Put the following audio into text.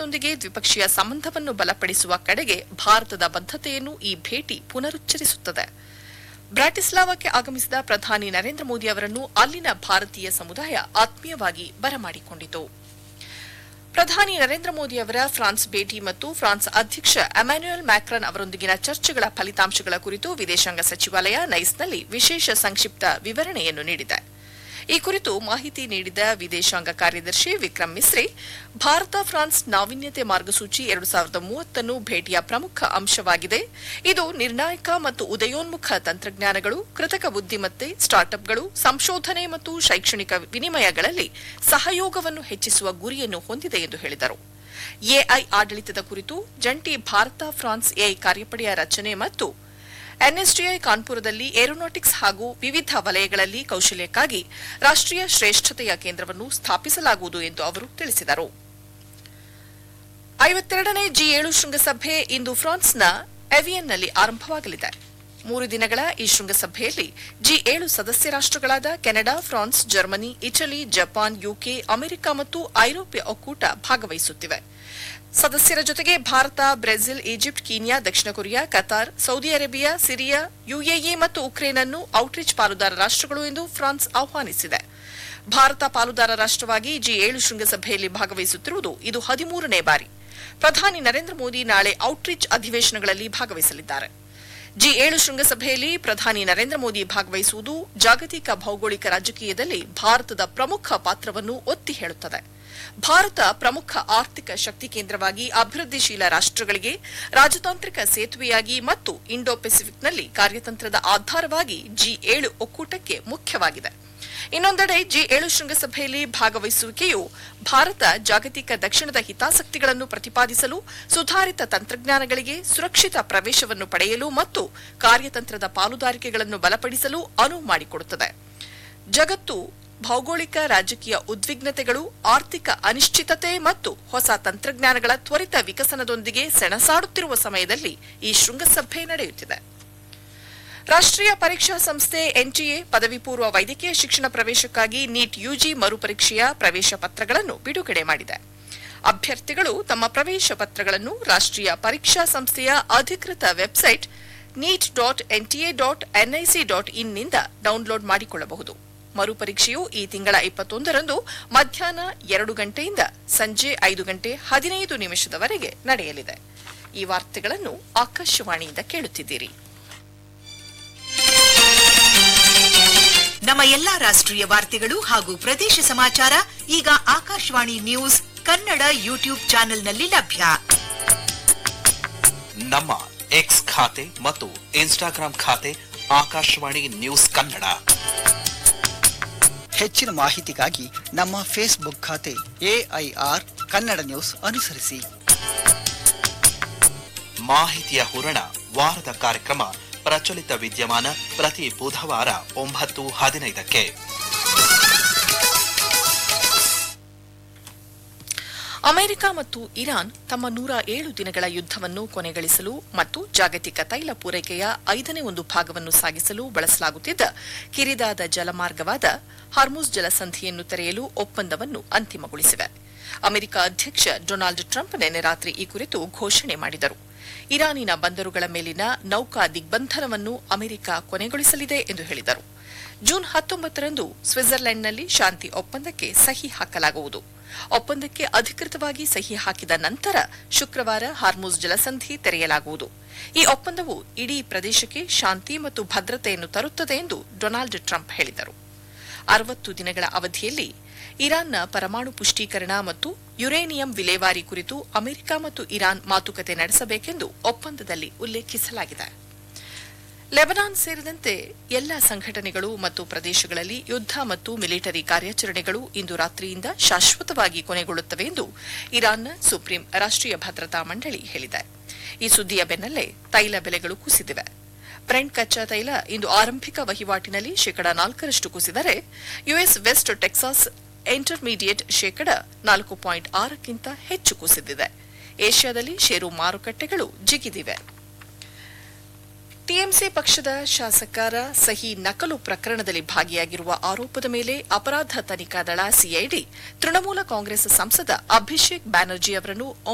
ದೇಶದೊಂದಿಗೆ ದ್ವಿಪಕ್ಷೀಯ ಸಂಬಂಧವನ್ನು ಬಲಪಡಿಸುವ ಕಡೆಗೆ ಭಾರತದ ಬದ್ಧತೆಯನ್ನು ಈ ಭೇಟಿ ಪುನರುಚ್ಚರಿಸುತ್ತದೆ ಬ್ರಾಟಿಸ್ಲಾವಾಕ್ಕೆ ಆಗಮಿಸಿದ ಪ್ರಧಾನಿ ನರೇಂದ್ರ ಮೋದಿ ಅವರನ್ನು ಅಲ್ಲಿನ ಭಾರತೀಯ ಸಮುದಾಯ ಆತ್ಮೀಯವಾಗಿ ಬರಮಾಡಿಕೊಂಡಿತು ಪ್ರಧಾನಿ ನರೇಂದ್ರ ಮೋದಿ ಅವರ ಫ್ರಾನ್ಸ್ ಭೇಟಿ ಮತ್ತು ಫ್ರಾನ್ಸ್ ಅಧ್ಯಕ್ಷ ಅಮ್ಯಾನ್ಯುಯಲ್ ಮ್ಯಾಕ್ರನ್ ಅವರೊಂದಿಗಿನ ಚರ್ಚೆಗಳ ಫಲಿತಾಂಶಗಳ ಕುರಿತು ವಿದೇಶಾಂಗ ಸಚಿವಾಲಯ ನೈಸ್ನಲ್ಲಿ ವಿಶೇಷ ಸಂಕ್ಷಿಪ್ತ ವಿವರಣೆಯನ್ನು ನೀಡಿದೆ ಈ ಕುರಿತು ಮಾಹಿತಿ ನೀಡಿದ ವಿದೇಶಾಂಗ ಕಾರ್ಯದರ್ಶಿ ವಿಕ್ರಮ್ ಮಿಸ್ರಿ ಭಾರತ ಫ್ರಾನ್ಸ್ ನಾವೀನ್ಯತೆ ಮಾರ್ಗಸೂಚಿ ಎರಡು ಸಾವಿರದ ಮೂವತ್ತನ್ನು ಭೇಟಿಯ ಪ್ರಮುಖ ಅಂಶವಾಗಿದೆ ಇದು ನಿರ್ಣಾಯಕ ಮತ್ತು ಉದಯೋನ್ಮುಖ ತಂತ್ರಜ್ಞಾನಗಳು ಕೃತಕ ಬುದ್ದಿಮತ್ತೆ ಸ್ಟಾರ್ಟ್ಅಪ್ಗಳು ಸಂಶೋಧನೆ ಮತ್ತು ಶೈಕ್ಷಣಿಕ ವಿನಿಮಯಗಳಲ್ಲಿ ಸಹಯೋಗವನ್ನು ಹೆಚ್ಚಿಸುವ ಗುರಿಯನ್ನು ಹೊಂದಿದೆ ಎಂದು ಹೇಳಿದರು ಎಐ ಆಡಳಿತದ ಕುರಿತು ಜಂಟಿ ಭಾರತ ಫ್ರಾನ್ಸ್ ಎಐ ಕಾರ್ಯಪಡೆಯ ರಚನೆ ಮತ್ತು ಎನ್ಎಸ್ಡಿಐ ಕಾನ್ಪುರದಲ್ಲಿ ಏರೋನಾಟಿಕ್ಸ್ ಹಾಗೂ ವಿವಿಧ ವಲಯಗಳಲ್ಲಿ ಕೌಶಲ್ಯಕ್ಕಾಗಿ ರಾಷ್ಟೀಯ ಶ್ರೇಷ್ಠತೆಯ ಕೇಂದ್ರವನ್ನು ಸ್ಥಾಪಿಸಲಾಗುವುದು ಎಂದು ಅವರು ತಿಳಿಸಿದರು ಐವತ್ತೆರಡನೇ ಜಿ ಏಳು ಶೃಂಗಸಭೆ ಇಂದು ಫ್ರಾನ್ಸ್ನ ಎವಿಯನ್ನಲ್ಲಿ ಆರಂಭವಾಗಲಿದೆ ಮೂರು ದಿನಗಳ ಈ ಶೃಂಗಸಭೆಯಲ್ಲಿ ಜಿ ಏಳು ಸದಸ್ಯ ರಾಷ್ಟಗಳಾದ Canada France Germany Italy Japan UK America ಮತ್ತು ಐರೋಪ್ಯ ಒಕ್ಕೂಟ ಭಾಗವಹಿಸುತ್ತಿವೆ ಸದಸ್ಯರ ಜೊತೆಗೆ ಭಾರತ ಬ್ರೆಜಿಲ್ ಈಜಿಪ್ಟ್ ಕೀನ್ಯಾ ದಕ್ಷಿಣ Korea Qatar Saudi Arabia Syria UAE ಮತ್ತು ಉಕ್ರೇನ್ ಅನ್ನು ಔಟ್ರೀಚ್ ಪಾಲುದಾರ ರಾಷ್ಟಗಳು ಎಂದು ಫ್ರಾನ್ಸ್ ಆಹ್ವಾನಿಸಿದೆ ಭಾರತ ಪಾಲುದಾರ ರಾಷ್ಟವಾಗಿ ಜಿ ಏಳು ಶೃಂಗಸಭೆಯಲ್ಲಿ ಭಾಗವಹಿಸುತ್ತಿರುವುದು ಇದು ಹದಿಮೂರನೇ ಬಾರಿ ಪ್ರಧಾನಿ ನರೇಂದ್ರ ಮೋದಿ ನಾಳೆ ಔಟ್ರೀಚ್ ಅಧಿವೇಶನಗಳಲ್ಲಿ ಭಾಗವಹಿಸಲಿದ್ದಾರೆ ಜಿ ಏಳು ಶೃಂಗಸಭೆಯಲ್ಲಿ ಪ್ರಧಾನಿ ನರೇಂದ್ರ ಮೋದಿ ಭಾಗವಹಿಸುವುದು ಜಾಗತಿಕ ಭೌಗೋಳಿಕ ರಾಜಕೀಯದಲ್ಲಿ ಭಾರತದ ಪ್ರಮುಖ ಪಾತ್ರವನ್ನು ಒತ್ತಿ ಹೇಳುತ್ತದೆ ಭಾರತ ಪ್ರಮುಖ ಆರ್ಥಿಕ ಶಕ್ತಿ ಕೇಂದ್ರವಾಗಿ ಅಭಿವೃದ್ಧಿಶೀಲ ರಾಷ್ಟಗಳಿಗೆ ರಾಜತಾಂತ್ರಿಕ ಸೇತುವೆಯಾಗಿ ಮತ್ತು ಇಂಡೋ ಪೆಸಿಫಿಕ್ನಲ್ಲಿ ಕಾರ್ಯತಂತ್ರದ ಆಧಾರವಾಗಿ ಜಿ ಏಳು ಒಕ್ಕೂಟಕ್ಕೆ ಮುಖ್ಯವಾಗಿದೆ ಇನ್ನೊಂದೆಡೆ ಜಿ ಏಳು ಶೃಂಗಸಭೆಯಲ್ಲಿ ಭಾಗವಹಿಸುವಿಕೆಯು ಭಾರತ ಜಾಗತಿಕ ದಕ್ಷಿಣದ ಹಿತಾಸಕ್ತಿಗಳನ್ನು ಪ್ರತಿಪಾದಿಸಲು ಸುಧಾರಿತ ತಂತ್ರಜ್ಞಾನಗಳಿಗೆ ಸುರಕ್ಷಿತ ಪ್ರವೇಶವನ್ನು ಪಡೆಯಲು ಮತ್ತು ಕಾರ್ಯತಂತ್ರದ ಪಾಲುದಾರಿಕೆಗಳನ್ನು ಬಲಪಡಿಸಲು ಅನುವು ಮಾಡಿಕೊಡುತ್ತದೆ ಜಗತ್ತು ಭೌಗೋಳಿಕ ರಾಜಕೀಯ ಉದ್ವಿಗ್ನತೆಗಳು ಆರ್ಥಿಕ ಅನಿಶ್ಚಿತತೆ ಮತ್ತು ಹೊಸ ತಂತ್ರಜ್ಞಾನಗಳ ತ್ವರಿತ ವಿಕಸನದೊಂದಿಗೆ ಸೆಣಸಾಡುತ್ತಿರುವ ಸಮಯದಲ್ಲಿ ಈ ಶೃಂಗಸಭೆ ನಡೆಯುತ್ತಿದೆ ರಾಷ್ಟ್ರೀಯ ಪರೀಕ್ಷಾ ಸಂಸ್ಥೆ ಎನ್ಟಿಎ ಪದವಿ ಪೂರ್ವ ವೈದ್ಯಕೀಯ ಶಿಕ್ಷಣ ಪ್ರವೇಶಕ್ಕಾಗಿ ನೀಟ್ ಯುಜಿ ಮರುಪರೀಕ್ಷೆಯ ಪ್ರವೇಶ ಪತ್ರಗಳನ್ನು ಬಿಡುಗಡೆ ಮಾಡಿದೆ ಅಭ್ಯರ್ಥಿಗಳು ತಮ್ಮ ಪ್ರವೇಶ ಪತ್ರಗಳನ್ನು ರಾಷ್ಟ್ರೀಯ ಪರೀಕ್ಷಾ ಸಂಸ್ಥೆಯ ಅಧಿಕೃತ website NEET dot NTA dot NIC dot ಇನ್ನಿಂದ ಡೌನ್ಲೋಡ್ ಮಾಡಿಕೊಳ್ಳಬಹುದು ಮರುಪರೀಕ್ಷೆಯು ಈ ತಿಂಗಳ ಇಪ್ಪತ್ತೊಂದರಂದು ಮಧ್ಯಾಹ್ನ ಎರಡು ಗಂಟೆಯಿಂದ ಸಂಜೆ ಐದು ಗಂಟೆ ಹದಿನೈದು ನಿಮಿಷದವರೆಗೆ ನಡೆಯಲಿದೆ ಈ ವಾರ್ತೆಗಳನ್ನು ಆಕಾಶವಾಣಿಯಿಂದ ಕೇಳುತ್ತಿದ್ದೀರಿ ನಮ್ಮ ಎಲ್ಲಾ ರಾಷ್ಟ್ರೀಯ ವಾರ್ತೆಗಳು ಹಾಗೂ ಪ್ರದೇಶ ಸಮಾಚಾರ ಈಗ ಆಕಾಶವಾಣಿ ನ್ಯೂಸ್ ಕನ್ನಡ ಯೂಟ್ಯೂಬ್ ಚಾನೆಲ್ನಲ್ಲಿ ಲಭ್ಯ ನಮ್ಮ ಎಕ್ಸ್ ಖಾತೆ ಮತ್ತು ಇನ್ಸ್ಟಾಗ್ರಾಂ ಖಾತೆ ಆಕಾಶವಾಣಿ ನ್ಯೂಸ್ ಕನ್ನಡ ಹೆಚ್ಚಿನ ಮಾಹಿತಿಗಾಗಿ ನಮ್ಮ ಫೇಸ್ಬುಕ್ ಖಾತೆ ಎಐಆರ್ ಕನ್ನಡ ನ್ಯೂಸ್ ಅನುಸರಿಸಿ ಮಾಹಿತಿಯ ಹೂರಣ ವಾರದ ಕಾರ್ಯಕ್ರಮ ಪ್ರಚಲಿತ ವಿದ್ಯಮಾನ ಪ್ರತಿ ಬುಧವಾರ ಒಂಬತ್ತು ಹದಿನೈದಕ್ಕೆ ಅಮೆರಿಕ ಮತ್ತು ಇರಾನ್ ತಮ್ಮ ನೂರ ಏಳು ದಿನಗಳ ಯುದ್ದವನ್ನು ಕೊನೆಗಳಿಸಲು ಮತ್ತು ಜಾಗತಿಕ ತೈಲ ಪೂರೈಕೆಯ ಐದನೇ ಒಂದು ಭಾಗವನ್ನು ಸಾಗಿಸಲು ಬಳಸಲಾಗುತ್ತಿದ್ದ ಕಿರಿದಾದ ಜಲಮಾರ್ಗವಾದ ಹಾರ್ಮುಸ್ ಜಲಸಂಧಿಯನ್ನು ತೆರೆಯಲು ಒಪ್ಪಂದವನ್ನು ಅಂತಿಮಗೊಳಿಸಿವೆ ಅಮೆರಿಕ ಅಧ್ಯಕ್ಷ ಡೊನಾಲ್ಡ್ ಟ್ರಂಪ್ ನಿನ್ನೆ ರಾತ್ರಿ ಈ ಕುರಿತು ಘೋಷಣೆ ಮಾಡಿದರು ಇರಾನಿನ ಬಂದರುಗಳ ಮೇಲಿನ ನೌಕಾ ದಿಗ್ಬಂಧನವನ್ನು ಅಮೆರಿಕ ಕೊನೆಗೊಳಿಸಲಿದೆ ಎಂದು ಹೇಳಿದರು ಜೂನ್ ಹತ್ತೊಂಬತ್ತರಂದು ಸ್ವಿಟ್ಜರ್ಲೆಂಡ್ನಲ್ಲಿ ಶಾಂತಿ ಒಪ್ಪಂದಕ್ಕೆ ಸಹಿ ಹಾಕಲಾಗುವುದು ಒಪ್ಪಂದಕ್ಕೆ ಅಧಿಕೃತವಾಗಿ ಸಹಿ ಹಾಕಿದ ನಂತರ ಶುಕ್ರವಾರ ಹಾರ್ಮುಸ್ ಜಲಸಂಧಿ ತೆರೆಯಲಾಗುವುದು ಈ ಒಪ್ಪಂದವು ಇಡೀ ಪ್ರದೇಶಕ್ಕೆ ಶಾಂತಿ ಮತ್ತು ಭದ್ರತೆಯನ್ನು ತರುತ್ತದೆ ಎಂದು ಡೊನಾಲ್ಡ್ ಟ್ರಂಪ್ ಹೇಳಿದರು ಅರವತ್ತು ದಿನಗಳ ಅವಧಿಯಲ್ಲಿ ಇರಾನ್ನ ಪರಮಾಣು ಪುಷ್ಟೀಕರಣ ಮತ್ತು ಯುರೇನಿಯಂ ವಿಲೇವಾರಿ ಕುರಿತು ಅಮೆರಿಕ ಮತ್ತು ಇರಾನ್ ಮಾತುಕತೆ ನಡೆಸಬೇಕೆಂದು ಒಪ್ಪಂದದಲ್ಲಿ ಉಲ್ಲೇಖಿಸಲಾಗಿದೆ ಲೆಬನಾನ್ ಸೇರಿದಂತೆ ಎಲ್ಲ ಸಂಘಟನೆಗಳು ಮತ್ತು ಪ್ರದೇಶಗಳಲ್ಲಿ ಯುದ್ಧ ಮತ್ತು ಮಿಲಿಟರಿ ಕಾರ್ಯಾಚರಣೆಗಳು ಇಂದು ರಾತ್ರಿಯಿಂದ ಶಾಶ್ವತವಾಗಿ ಕೊನೆಗೊಳ್ಳುತ್ತವೆ ಎಂದು ಇರಾನ್ನ ಸುಪ್ರೀಂ ರಾಷ್ಟ್ರೀಯ ಭದ್ರತಾ ಮಂಡಳಿ ಹೇಳಿದೆ ಈ ಸುದ್ದಿಯ ಬೆನ್ನಲ್ಲೇ ತೈಲ ಬೆಲೆಗಳು ಕುಸಿದಿವೆ ಬ್ರೆಂಟ್ ಕಚ್ಚಾ ತೈಲ ಇಂದು ಆರಂಭಿಕ ವಹಿವಾಟಿನಲ್ಲಿ ಶೇಕಡ ನಾಲ್ಕರಷ್ಟು ಕುಸಿದರೆ ಯುಎಸ್ ವೆಸ್ಟ್ ಟೆಕ್ಸಾಸ್ ಇಂಟರ್ಮೀಡಿಯೇಟ್ ಶೇಕಡ ನಾಲ್ಕು ಪಾಯಿಂಟ್ ಆರಕ್ಕಿಂತ ಹೆಚ್ಚು ಕುಸಿದಿದೆ ಏಷ್ಯಾದಲ್ಲಿ ಷೇರು ಮಾರುಕಟ್ಟೆಗಳು ಜಿಗಿದಿವೆ ಟಿಎಂಸಿ ಪಕ್ಷದ ಶಾಸಕರ ಸಹಿ ನಕಲು ಪ್ರಕರಣದಲ್ಲಿ ಭಾಗಿಯಾಗಿರುವ ಆರೋಪದ ಮೇಲೆ ಅಪರಾಧ ತನಿಖಾ ದಳ ಸಿಐಡಿ ತೃಣಮೂಲ ಕಾಂಗ್ರೆಸ್ ಸಂಸದ ಅಭಿಷೇಕ್ ಬ್ಯಾನರ್ಜಿ ಅವರನ್ನು